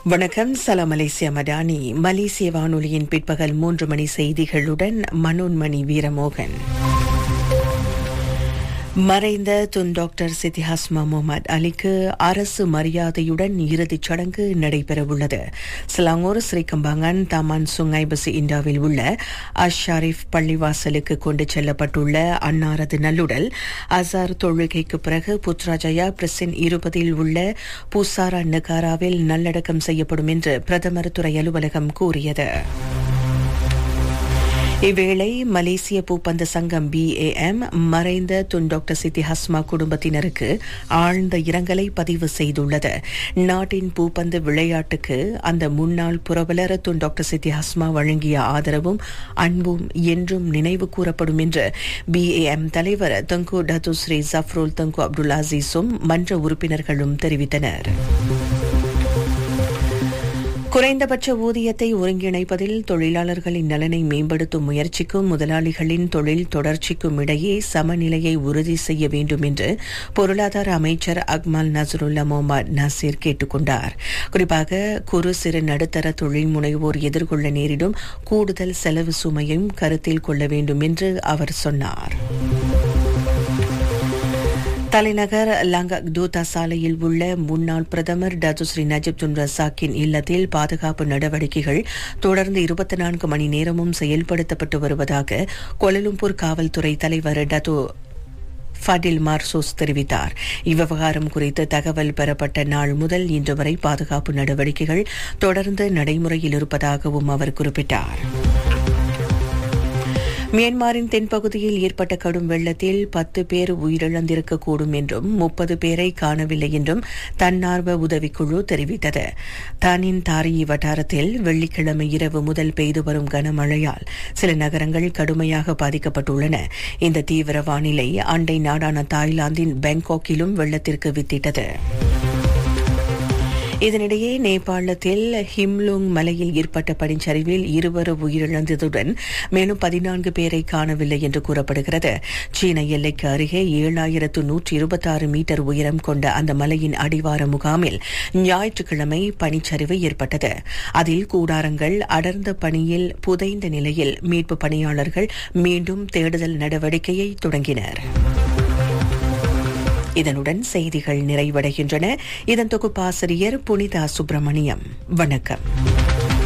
வணக்கம் சலாம் மலேசியா மடானி மலேசிய வானொலியின் பிற்பகல் மூன்று மணி செய்திகளுடன் மனோன்மணி வீரமோகன் மறைந்த துன் டாக்டர் சித்திஹாஸ்மா முகமது அலிக்கு அரசு மரியாதையுடன் இறுதிச் சடங்கு நடைபெறவுள்ளது சிலாங்கூர் ஸ்ரீகம்பாங்கன் தமான் சுங்காய் பஸ் இண்டாவில் உள்ள அஷாரிஃப் பள்ளிவாசலுக்கு கொண்டு செல்லப்பட்டுள்ள அன்னாரது நல்லுடல் அசார் தொழுகைக்கு பிறகு புத்ராஜயா பிரசின் இருபதில் உள்ள பூசாரா நகாராவில் நல்லடக்கம் செய்யப்படும் என்று பிரதமர் துறை அலுவலகம் கூறியது இவ்வேளை மலேசிய பூப்பந்து சங்கம் பிஏஎம் மறைந்த துன் டாக்டர் சித்தி ஹஸ்மா குடும்பத்தினருக்கு ஆழ்ந்த இரங்கலை பதிவு செய்துள்ளது நாட்டின் பூப்பந்து விளையாட்டுக்கு அந்த முன்னாள் புரவலர் துன் டாக்டர் சித்தி ஹஸ்மா வழங்கிய ஆதரவும் அன்பும் என்றும் நினைவு கூறப்படும் என்று பிஏஎம் தலைவர் தங்கு டத்து ஸ்ரீ ஜஃப்ருல் தங்கு அப்துல் அசீஸும் மன்ற உறுப்பினர்களும் தெரிவித்தனர் குறைந்தபட்ச ஊதியத்தை ஒருங்கிணைப்பதில் தொழிலாளர்களின் நலனை மேம்படுத்தும் முயற்சிக்கும் முதலாளிகளின் தொழில் தொடர்ச்சிக்கும் இடையே சமநிலையை உறுதி செய்ய வேண்டும் என்று பொருளாதார அமைச்சர் அக்மல் நசருல்லா முகமது நாசிர் கேட்டுக் கொண்டார் குறிப்பாக குறு சிறு நடுத்தர தொழில் முனைவோர் எதிர்கொள்ள நேரிடும் கூடுதல் செலவு சுமையும் கருத்தில் கொள்ள வேண்டும் என்று அவர் சொன்னார் தலைநகர் லங்கக் தூதா சாலையில் உள்ள முன்னாள் பிரதமர் டத்துஸ்ரீ நஜிப் துன் ரசாக்கின் இல்லத்தில் பாதுகாப்பு நடவடிக்கைகள் தொடர்ந்து இருபத்தி நான்கு மணி நேரமும் செயல்படுத்தப்பட்டு வருவதாக கோலலும்பூர் காவல்துறை தலைவர் டத்து ஃபடில் மார்சோஸ் தெரிவித்தார் இவ்விவகாரம் குறித்து தகவல் பெறப்பட்ட நாள் முதல் இன்று வரை பாதுகாப்பு நடவடிக்கைகள் தொடர்ந்து நடைமுறையில் இருப்பதாகவும் அவர் குறிப்பிட்டார் மியான்மரின் தென்பகுதியில் ஏற்பட்ட கடும் வெள்ளத்தில் பத்து பேர் உயிரிழந்திருக்கக்கூடும் என்றும் முப்பது பேரை காணவில்லை என்றும் தன்னார்வ உதவிக்குழு தெரிவித்தது தானின் தாரிyi வட்டாரத்தில் வெள்ளிக்கிழமை இரவு முதல் பெய்து வரும் கனமழையால் சில நகரங்கள் கடுமையாக பாதிக்கப்பட்டுள்ளன இந்த தீவிர வானிலை அண்டை நாடான தாய்லாந்தின் பேங்காக்கிலும் வெள்ளத்திற்கு வித்திட்டது இதனிடையே நேபாளத்தில் ஹிம்லுங் மலையில் ஏற்பட்ட பனிச்சரிவில் இருவர் உயிரிழந்ததுடன் மேலும் பதினான்கு பேரை காணவில்லை என்று கூறப்படுகிறது சீன எல்லைக்கு அருகே ஏழாயிரத்து நூற்றி இருபத்தாறு மீட்டர் உயரம் கொண்ட அந்த மலையின் அடிவார முகாமில் ஞாயிற்றுக்கிழமை பனிச்சரிவு ஏற்பட்டது அதில் கூடாரங்கள் அடர்ந்த பனியில் புதைந்த நிலையில் மீட்பு பணியாளர்கள் மீண்டும் தேடுதல் நடவடிக்கையை தொடங்கினர் இதனுடன் செய்திகள் நிறைவடைகின்றன இதன் தொகுப்பாசிரியர் புனிதா சுப்பிரமணியம் வணக்கம்